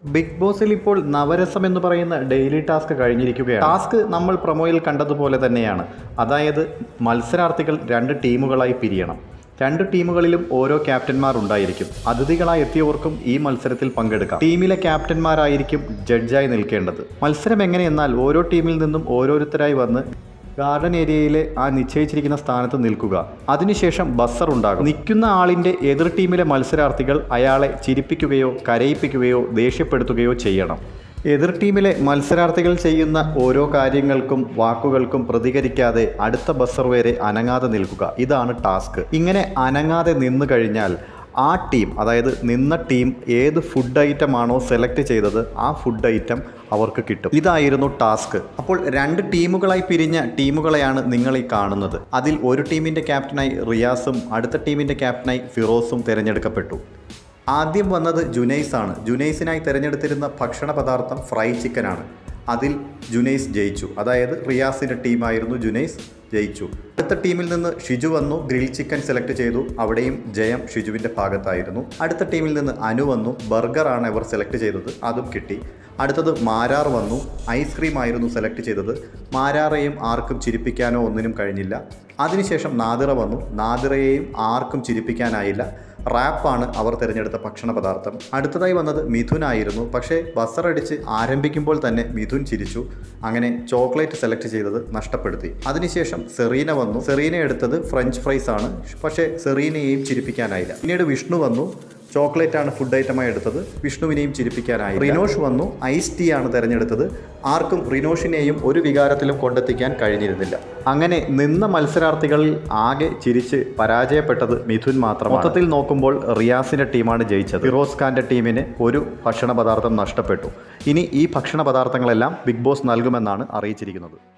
big ബോസിൽ ഇപ്പോൾ നവരസം എന്ന് പറയുന്ന ഡെയിലി ടാസ്ക് കഴിഞ്ഞിരിക്കുകയാണ് ടാസ്ക് നമ്മൾ പ്രൊമോയിൽ കണ്ടതുപോലെ തന്നെയാണ് അതായത് മത്സരാർത്ഥികൾ രണ്ട് ടീമുകളായി പിരിയണം രണ്ട് ടീമുകളിലും ഓരോ ക്യാപ്റ്റന്മാർ ഉണ്ടായിരിക്കും അതിഥികളായി എത്തിയവർക്കും ഈ മത്സരത്തിൽ പങ്കെടുക്കാം ടീമിലെ ക്യാപ്റ്റന്മാരായിരിക്കും ജഡ്ജായി നിൽക്കേണ്ടത് മത്സരം എങ്ങനെയെന്നാൽ ഓരോ ടീമിൽ നിന്നും ഓരോരുത്തരായി വന്ന് ഗാർഡൻ ഏരിയയിലെ ആ നിശ്ചയിച്ചിരിക്കുന്ന സ്ഥാനത്ത് നിൽക്കുക അതിനുശേഷം ബസ്സർ ഉണ്ടാകും നിൽക്കുന്ന ആളിൻ്റെ എതിർ ടീമിലെ മത്സരാർത്ഥികൾ അയാളെ ചിരിപ്പിക്കുകയോ കരയിപ്പിക്കുകയോ ദേഷ്യപ്പെടുത്തുകയോ ചെയ്യണം എതിർ ടീമിലെ മത്സരാർത്ഥികൾ ചെയ്യുന്ന ഓരോ കാര്യങ്ങൾക്കും വാക്കുകൾക്കും പ്രതികരിക്കാതെ അടുത്ത ബസ്സർ വരെ അനങ്ങാതെ നിൽക്കുക ഇതാണ് ടാസ്ക് ഇങ്ങനെ അനങ്ങാതെ നിന്നു കഴിഞ്ഞാൽ ആ ടീം അതായത് നിന്ന ടീം ഏത് ഫുഡ് ഐറ്റം ആണോ സെലക്ട് ചെയ്തത് ആ ഫുഡ് ഐറ്റം അവർക്ക് കിട്ടും ഇതായിരുന്നു ടാസ്ക് അപ്പോൾ രണ്ട് ടീമുകളായി പിരിഞ്ഞ ടീമുകളെയാണ് നിങ്ങൾ ഈ കാണുന്നത് അതിൽ ഒരു ടീമിൻ്റെ ക്യാപ്റ്റനായി റിയാസും അടുത്ത ടീമിൻ്റെ ക്യാപ്റ്റനായി ഫിറോസും തിരഞ്ഞെടുക്കപ്പെട്ടു ആദ്യം വന്നത് ജുനൈസ് ആണ് ജുനൈസിനായി തിരഞ്ഞെടുത്തിരുന്ന ഭക്ഷണ പദാർത്ഥം ഫ്രൈ ചിക്കനാണ് അതിൽ ജുനൈസ് ജയിച്ചു അതായത് റിയാസിൻ്റെ ടീമായിരുന്നു ജുനൈസ് ജയിച്ചു അടുത്ത ടീമിൽ നിന്ന് ഷിജു വന്നു ഗ്രിൽ ചിക്കൻ സെലക്ട് ചെയ്തു അവിടെയും ജയം ഷിജുവിൻ്റെ ഭാഗത്തായിരുന്നു അടുത്ത ടീമിൽ നിന്ന് അനു വന്നു ബർഗറാണ് ഇവർ സെലക്ട് ചെയ്തത് അതും കിട്ടി അടുത്തത് മാരാർ വന്നു ഐസ്ക്രീം ആയിരുന്നു സെലക്ട് ചെയ്തത് മാരാറേയും ആർക്കും ചിരിപ്പിക്കാനോ ഒന്നിനും കഴിഞ്ഞില്ല അതിനുശേഷം നാദിറ വന്നു നാദിറയെയും ആർക്കും ചിരിപ്പിക്കാനായില്ല റാപ്പാണ് അവർ തിരഞ്ഞെടുത്ത ഭക്ഷണ പദാർത്ഥം അടുത്തതായി വന്നത് മിഥുൻ ആയിരുന്നു പക്ഷേ ബസറടിച്ച് ആരംഭിക്കുമ്പോൾ തന്നെ മിഥുൻ ചിരിച്ചു അങ്ങനെ ചോക്ലേറ്റ് സെലക്ട് ചെയ്തത് നഷ്ടപ്പെടുത്തി അതിനുശേഷം സെറീന വന്നു സെറീന എടുത്തത് ഫ്രഞ്ച് ഫ്രൈസ് ആണ് പക്ഷേ സെറീനയെയും ചിരിപ്പിക്കാനായില്ല പിന്നീട് വിഷ്ണു വന്നു ചോക്ലേറ്റ് ആണ് ഫുഡ് ഐറ്റമായി എടുത്തത് വിഷ്ണുവിനെയും ചിരിപ്പിക്കാനായി റിനോഷ് വന്നു ഐസ് ടീ ആണ് തിരഞ്ഞെടുത്തത് ആർക്കും റിനോഷിനെയും ഒരു വികാരത്തിലും കൊണ്ടെത്തിക്കാൻ കഴിഞ്ഞിരുന്നില്ല അങ്ങനെ നിന്ന മത്സരാർത്ഥികളിൽ ആകെ ചിരിച്ച് പരാജയപ്പെട്ടത് മിഥുൻ മാത്രം മൊത്തത്തിൽ നോക്കുമ്പോൾ റിയാസിന്റെ ടീമാണ് ജയിച്ചത് ഫിറോസ് ഖാന്റെ ടീമിന് ഒരു ഭക്ഷണ പദാർത്ഥം നഷ്ടപ്പെട്ടു ഇനി ഈ ഭക്ഷണ പദാർത്ഥങ്ങളെല്ലാം ബിഗ് ബോസ് നൽകുമെന്നാണ് അറിയിച്ചിരിക്കുന്നത്